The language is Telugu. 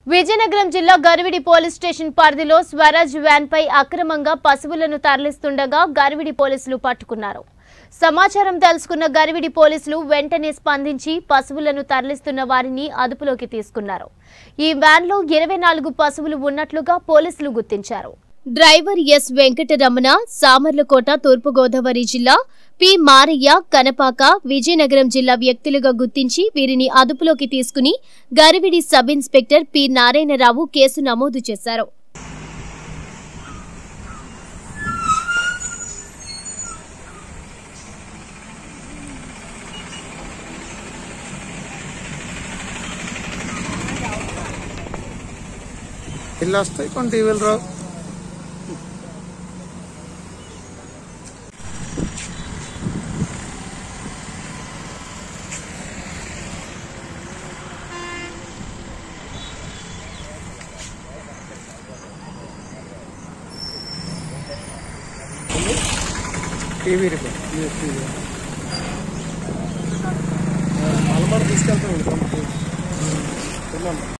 విజయనగరం జిల్లా గరివిడి పోలీస్ స్టేషన్ పరిధిలో స్వరాజ్ వ్యాన్ పై అక్రమంగా పశువులను తరలిస్తుండగా గరివిడి పోలీసులు పట్టుకున్నారు సమాచారం తెలుసుకున్న గరివిడి పోలీసులు వెంటనే స్పందించి పశువులను తరలిస్తున్న వారిని అదుపులోకి తీసుకున్నారు ఈ వ్యాన్లో ఇరవై నాలుగు పశువులు ఉన్నట్లుగా పోలీసులు గుర్తించారు డ్రైవర్ ఎస్ వెంకటరమణ సామర్లకోట తూర్పుగోదావరి జిల్లా పి మారయ్య కనపాక విజయనగరం జిల్లా వ్యక్తులుగా గుర్తించి వీరిని అదుపులోకి తీసుకుని Garividi sub inspector P Narayana Rao case నమోదు చేశారు ఇల్లు వస్తాయి కొన్ని టీవీలు రావు టీవీ రిపేర్ అలమారు తీసుకెళ్తాం